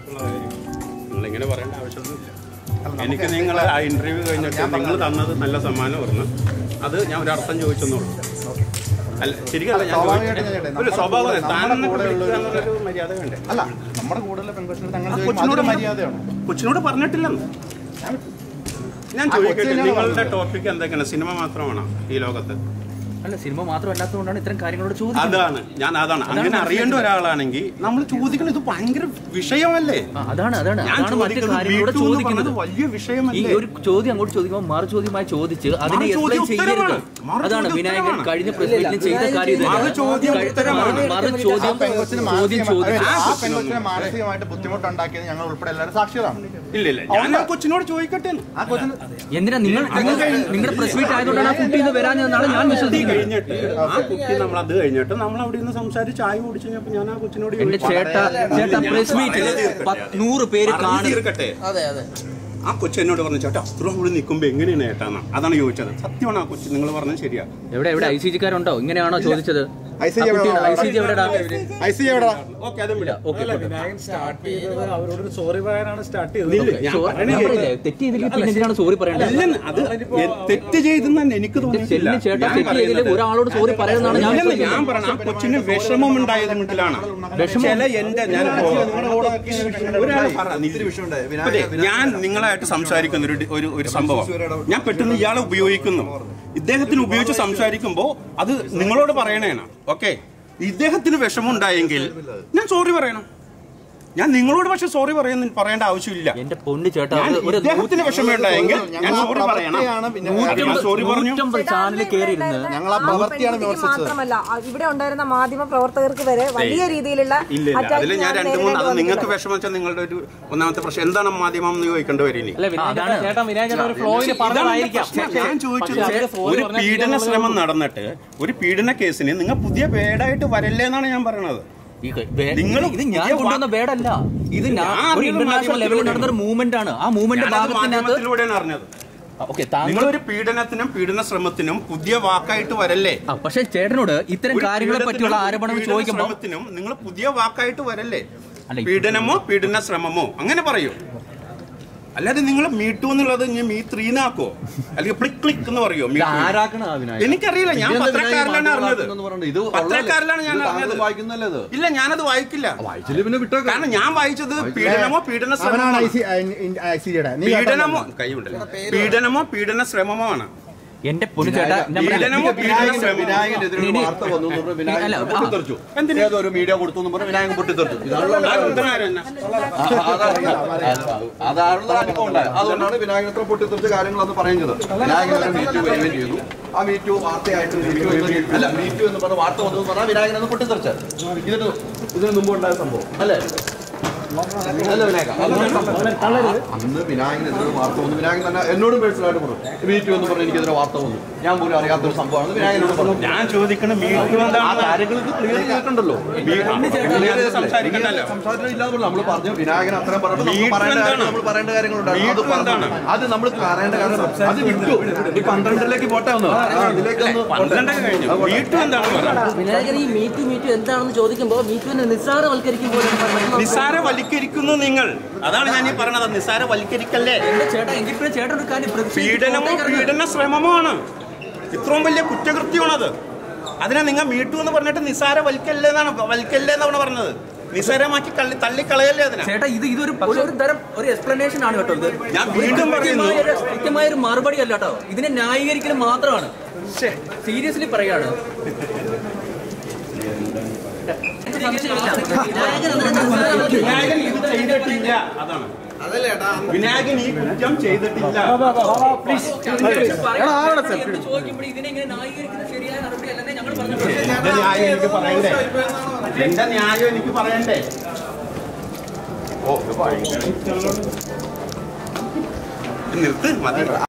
ആയിട്ടുള്ള കാര്യം നിങ്ങളിങ്ങനെ പറയേണ്ട ആവശ്യമൊന്നുമില്ല എനിക്ക് നിങ്ങൾ ആ ഇന്റർവ്യൂ കഴിഞ്ഞിട്ട് നിങ്ങൾ തന്നത് നല്ല സമ്മാനമായിരുന്നു അത് ഞാൻ ഒരു അർത്ഥം ചോദിച്ചെന്നുള്ളൂ അല്ല ശരിക്കല്ല ഞാൻ സ്വാഭാവികമായിട്ടും ഞാൻ ചോദിച്ചത്. കേട്ടെ. ഒരു സ്വഭാവം നമ്മുടെ താനെന്നെ കൂടെ ഉള്ള വിളിക്കുക എന്നുള്ളൊരു മര്യാദ വേണ്ടേ അല്ല നമ്മുടെ കൂടുതൽ പെൺകൊച്ചിനടുത്ത് അങ്ങനെ ആ ചോദിക്കുമ്പോൾ കൊച്ചിനോട് അതൊരു മര്യാദയാണ് കൊച്ചിനോട് പറഞ്ഞിട്ടില്ലെന്ന് ഞാൻ ആ ചോദിക്കട്ടെ കൊച്ചിനെ നിങ്ങളുടെ പറഞ്ഞത്. ടോപ്പിക് എന്തൊക്കെയാണ് സിനിമ മാത്രമാണോ ഈ ലോകത്ത് അല്ല സിനിമ മാത്രമല്ലാത്തതുകൊണ്ടാണ് ഇത്തരം കാര്യങ്ങളോട് ചോദിക്കുന്നത് അതാണ് ഞാൻ അതാണ് അങ്ങനെ അറിയേണ്ട ഒരാളാണെങ്കിൽ നമ്മൾ ചോദിക്കണം ഇത് ഭയങ്കര വിഷയമല്ലേ ആ, അതാണ് അതാണ് ഞാൻ അതാണ് മറ്റു ചോദിക്കുന്നത് കാര്യങ്ങളോട് വീട്ടിൽ നിന്ന് ചോദിക്കുന്നത് പറഞ്ഞത് വലിയ ഈ വിഷയമല്ലേ ഒരു ചോദ്യം അങ്ങോട്ട് ചോദിക്കുമ്പോൾ മറു ചോദ്യമായി ചോദിച്ച് അതിനെ മറു ചോദ്യം എക്സ്പ്ലെയിൻ ചെയ്യരുത് ഉത്തരമാണ്. മറു അതാണ് ചോദ്യം വിനായകൻ ഉത്തരമാണ്. കഴിഞ്ഞ പ്രശ്നത്തിൽ ചെയ്ത കാര്യം ഇത് മറു ചോദ്യം കഴി- ഉത്തരമാണ്. മറു- മറു ആ ചോദ്യം പെൺകൊച്ചിന് ചോദ്യം മാനസികമായി- ചോദിച്ചു ആ ആ പെൺകൊച്ചിന് മാനസികമായിട്ട് ബുദ്ധിമുട്ടുണ്ടാക്കിയത് ഞങ്ങൾ ഉൾപ്പെടെ എല്ലാവരും സാക്ഷികളാണ് ഇല്ല ഇല്ല ഞാൻ ആ കൊച്ചിനോട് ചോദിക്കട്ടെ ആ കൊച്ചിന് എന്തിനാ നിങ്ങൾ നിങ്ങളുടെ പ്രസ് മീറ്റ് ആയതുകൊണ്ടാണ് ആ കുട്ടി ഇന്ന് വരാഞ്ഞതെന്നാണ് ഞാൻ ഇത് വിശ്വസിക്കുന്നത് കഴിഞ്ഞിട്ട് ആ കുട്ടി നമ്മൾ അത് കഴിഞ്ഞിട്ട് നമ്മൾ അവിടെ നിന്ന് സംസാരിച്ച് ചായ കുടിച്ചു കഴിഞ്ഞപ്പോൾ ഞാൻ ആ കൊച്ചിനോട് എന്റെ ചോദിച്ചു. ചേട്ട ചേട്ടാ പ്രസ് മീറ്റിൽ നൂറ് പേര് പറഞ്ഞു കാണും തീർക്കട്ടെ ആ കൊച്ചു എന്നോട് പറഞ്ഞു ചേട്ടാ അത്ര അവിടെ നിൽക്കുമ്പോ എങ്ങനെയാണ് ഏട്ടാന്ന് അതാണ് ചോദിച്ചത് സത്യമാണ് ആ കൊച്ചു നിങ്ങൾ പറഞ്ഞത് ശരിയാ എവിടെ എവിടെ ഐ സി ജിക്കാരുണ്ടോ ഇങ്ങനെയാണോ ചോദിച്ചത് ഐ സി ജി എവിടെടാ? ഐ സി ജി എവിടെടാ ഐ സി എവിടെടാ ഓക്കെ അതും വിടാം ഓക്കെ വിനായകൻ സ്റ്റാർട്ട് ചെയ്തത് അവരോട് സോറി പറയാനാണ് സ്റ്റാർട്ട് ചെയ്തത് ഇല്ല, ഞാൻ പറയണേ തെറ്റ് ചെയ്തില്ലെങ്കിൽ പിന്നെ എന്തിനാണ് സോറി പറയേണ്ടത് ഇല്ലെന്ന് അത് എ- തെറ്റ് ചെയ്തെന്ന് തന്നെ എനിക്ക് തോന്നിയിട്ടില്ല ചെല്ലിന് ചേട്ടാ ഞാൻ തെറ്റ് ചെയ്തില്ലെങ്കിൽ പറയുന്നത് ഒരാളോട് സോറി പറയുന്നതാണ് ഞാൻ ഇല്ലെന്ന് ഞാൻ വിശ്വസിക്കുന്നത്. പറഞ്ഞ ആ കൊച്ചിന് വിഷമം ഉണ്ടായത് വീട്ടിലാണ് വിഷമം? ചില എന്റെ ഞാൻ ഒരാൾ പറഞ്ഞു അതെ, ഞാൻ നിങ്ങളായിട്ട് സംസാരിക്കുന്ന ഒരു ഒരു ഒരു സംഭവം ഞാൻ പെട്ടെന്ന് ഇയാളെ ഉപയോഗിക്കുന്നു ഇദ്ദേഹത്തിന് ഉപയോഗിച്ച് സംസാരിക്കുമ്പോൾ അത് നിങ്ങളോട് പറയണേണ് ഓക്കെ ഇദ്ദേഹത്തിന് വിഷമം ഉണ്ടായെങ്കിൽ ഞാൻ സോറി പറയണം ഞാൻ നിങ്ങളോട് പക്ഷെ സോറി പറയുന്ന പറയേണ്ട ആവശ്യമില്ല എന്റെ പൊന്ന് ചേട്ടാ ഞാൻ ഒരു ഇദ്ദേഹത്തിന് വിഷമം ഉണ്ടായെങ്കിൽ ഞാൻ സോറി പറയണം പ്രവൃത്തിയാണ് പിന്നെ ഞാൻ സോറി പറഞ്ഞു നൂറ്റമ്പത് ചാനലിൽ കയറിയിരുന്ന് ഞങ്ങൾ ആ പ്രവൃത്തിയാണ് പെൺകുട്ടിക്ക് വിമർശിച്ചത് മാത്രമല്ല ആ ഇവിടെ ഉണ്ടായിരുന്ന മാധ്യമ പ്രവർത്തകർക്ക് വരെ വലിയ രീതിയിലുള്ള ഇല്ല ഇല്ല അതിൽ attacks ഞാൻ ആണ് രണ്ട് മൂന്ന് അത് നേരിടേണ്ടി നിങ്ങൾക്ക് വന്നിട്ടുള്ളത്. വിഷമം വെച്ചാൽ നിങ്ങളുടെ ഒരു ഒന്നാമത്തെ പ്രശ്നം എന്താണ് മാധ്യമം എന്ന് ചോദിക്കേണ്ടി വരും ഇനി അല്ല വിനായകൻ ചേട്ടാ വിനായകൻ ഒരു ഫ്ലോയിൽ പറഞ്ഞതായിരിക്കാം ഞാൻ ചോദിച്ചത് ഒരു പീഡന ശ്രമം നടന്നിട്ട് ഒരു പീഡന കേസിന് നിങ്ങൾ പുതിയ പേടായിട്ട് വരല്ലേ എന്നാണ് ഞാൻ പറയണത് ഈ വേ- നിങ്ങളും ഇത് ഞാൻ പുതിയ കൊണ്ടുവന്ന വേടല്ല ഇത് ഞാൻ ഞാൻ ഒരു അറിയുന്ന ഇന്റർനാഷണൽ ലെവലിൽ മാധ്യമത്തിലൂടെ നടന്ന ഒരു മൂവ്മെന്റ് ആണ് ആ മൂവ്മെന്റ് ഞാനത് ഭാഗത്തിനകത്ത് മാധ്യമത്തിലൂടെയാണ് അറിഞ്ഞത് ഓക്കെ താങ്കൾ നിങ്ങളൊരു പീഡനത്തിനും പീഡന ശ്രമത്തിനും പുതിയ വാക്കായിട്ട് വരല്ലേ ആ, പക്ഷെ ചേട്ടനോട് ഇത്തരം ഒരു കാര്യങ്ങളെ പീഡനത്തിനും പറ്റിയുള്ള ആരോപണങ്ങൾ പീഡന ചോദിക്കുമ്പോൾ ശ്രമത്തിനും നിങ്ങൾ പുതിയ വാക്കായിട്ട് വരല്ലേ അല്ല, ഈ- പീഡനമോ പീഡന ശ്രമമോ അങ്ങനെ പറയൂ അല്ലാതെ നിങ്ങൾ മീട്ടു എന്നുള്ളത് ഞാൻ മീ ത്രീനാക്കോ അല്ലെങ്കിൽ പ്ലിക് ക്ലിക്ക് എന്ന് പറയോ Me Too? ആരാക്കണ വിനായകൻ എനിക്കറിയില്ല ഞാൻ ഇതെന്താ പത്രക്കാരിലാണ് വിനായകൻ അറിഞ്ഞത് മാധ്യമം പറയുന്നത്? ഇത് പത്രക്കാരിലാണ് ഞാൻ ഇത് താങ്കൾ അറിഞ്ഞത് വായിക്കുന്നല്ലേ ഇത് ഇല്ല ഞാനത് വായിക്കില്ല വായിച്ചില്ല പിന്നെ വിട്ടേക്കാം കാരണം ഞാൻ വായിച്ചത് പീഡനമോ പീഡന അവനാണ് ഐ ശ്രമമോ സി ഐ സിയുടെ നീ പീഡനമോ കൈ ഉണ്ടല്ലോ പീഡനമോ പീഡന ശ്രമമോ ആണ് എന്റെ പൊന്നു ചേട്ടാ ഞാൻ പറയാം. പീഡനമോ പീഡന വിനായകന്റെ ശ്രമമോ വിനായകന്റെ എതിരെ ഇനി- വാർത്ത വന്നു എന്ന് പറഞ്ഞ് വിനായകൻ അല്ല, ആ. പൊട്ടിത്തെറിച്ചു എന്തിന്? ഏതോ ഒരു മീഡിയ കൊടുത്തു എന്ന് പറഞ്ഞ് വിനായകൻ പൊട്ടിത്തെറിച്ചു ഇതാണല്ലോ അതെന്തിനായിരുന്നു? അതാണുള്ള അനുഭവം ഉണ്ടായത് അതുകൊണ്ടാണ് വിനായകൻ എത്ര പൊട്ടിത്തെറിച്ച കാര്യങ്ങൾ അന്ന് പറയുന്നത് വിനായകൻ മീറ്റു വരികയും ചെയ്തു ആ മീറ്റു വാർത്തയായിട്ട് മീറ്റു എന്ന് അല്ല മീറ്റു എന്ന് പറഞ്ഞ വാർത്ത വന്നു എന്ന് പറഞ്ഞാൽ വിനായകൻ അന്ന് പൊട്ടിത്തെറിച്ചത് ഇതിന് ഇതിന് മുമ്പ് ഉണ്ടായ സംഭവം അല്ലേ അല്ല വിനായക അന്ന് വിനായകൻ എന്തൊരു വാർത്ത വന്നു വിനായകൻ തന്നെ എന്നോടും പേഴ്സണലായിട്ട് പറഞ്ഞു മീറ്റു എന്ന് പറഞ്ഞ് എനിക്കെതിരെ വാർത്ത വന്നു ഞാൻ പോലും അറിയാത്തൊരു സംഭവമാണ് വിനായകനോട് പറഞ്ഞു ഞാൻ ചോദിക്കണ മീറ്റു ആ എന്താണ് കാര്യങ്ങൾക്ക് ക്ലിയർ ചെയ്തിട്ടുണ്ടല്ലോ സംസാരിക്കണ്ടല്ലോ സംസാരിച്ചില്ലാതെ നമ്മൾ പറഞ്ഞു വിനായകൻ അത്രയും പറഞ്ഞിട്ട് നമുക്ക് മീറ്റർ പറയേണ്ട എന്താണ്? കാര്യം നമ്മൾ പറയേണ്ട കാര്യങ്ങളുണ്ടായിരുന്നു അത് മീറ്റർ പറഞ്ഞു. എന്താണ്? അത് നമ്മൾ പറയേണ്ട കാര്യം അത് വിട്ടു ഈ പന്ത്രണ്ടിലേക്ക് പോട്ടെ ഒന്ന് ഇതിലേക്കൊന്ന് പന്ത്രണ്ടൊക്കെ കഴിഞ്ഞു മീറ്റു എന്താണ് പറയുന്നത് വിനായകൻ ഈ മീറ്റു മീറ്റു എന്താണെന്ന് ചോദിക്കുമ്പോൾ മീറ്റുവിനെ നിസ്സാരവൽക്കരിക്കുമ്പോൾ നിസ്സാരവൽക്കരിക്കുന്നു നിങ്ങൾ അതാണ് ഞാൻ ഈ പറഞ്ഞത് നിസ്സാരവൽക്കരിക്കല്ലേ എന്റെ ചേട്ടാ എങ്കിൽ പിന്നെ ചേട്ടൻ ഒരു കാര്യം പ്രതിഷേധിച്ച് പീഡനമോ പുറത്തേക്ക് ഇറങ്ങ്. പീഡന ശ്രമമോ ആണ് ഇത്രയും വലിയ കുറ്റകൃത്യമാണത് അതിനെ നിങ്ങൾ മീട്ടു എന്ന് പറഞ്ഞിട്ട് നിസ്സാരവൽക്കല്ലേ എന്നാണ് വൽക്കല്ലേ എന്നാണ് പറഞ്ഞത് നിസ്സാരമാക്കി കള്ളി തള്ളിക്കളയല്ലേ അതിനെ ചേട്ടാ ഇത് ഇതൊരു ഒരു ഒരു തരം ഒരു എക്സ്പ്ലനേഷൻ ആണ് കേട്ടോ ഇത് ഞാൻ വീണ്ടും പറയുന്നു. കൃത്യമായ ഒരു- കൃത്യമായ ഒരു മറുപടി അല്ല കേട്ടോ ഇതിനെ ന്യായീകരിക്കൽ മാത്രമാണ് സീരിയസ്ലി പറയാണ് വിനായകൻ ഇത് ചെയ്തിട്ടില്ല അതാണ് വിനായകൻ ഈ കുറ്റം ചെയ്തിട്ടില്ല ചോദിക്കുമ്പോൾ ഇതിനെ ഇങ്ങനെ ന്യായീകരിക്കുന്നത് ശരിയായ നടപടി അല്ലെന്നേ ഞങ്ങൾ പറഞ്ഞിട്ടുണ്ട് എന്റെ ന്യായം എനിക്ക് പറയണ്ടേ എന്റെ ന്യായം എനിക്ക് പറയണ്ടേ ഓ ഇത് ഭയങ്കര നിർത്ത് മതി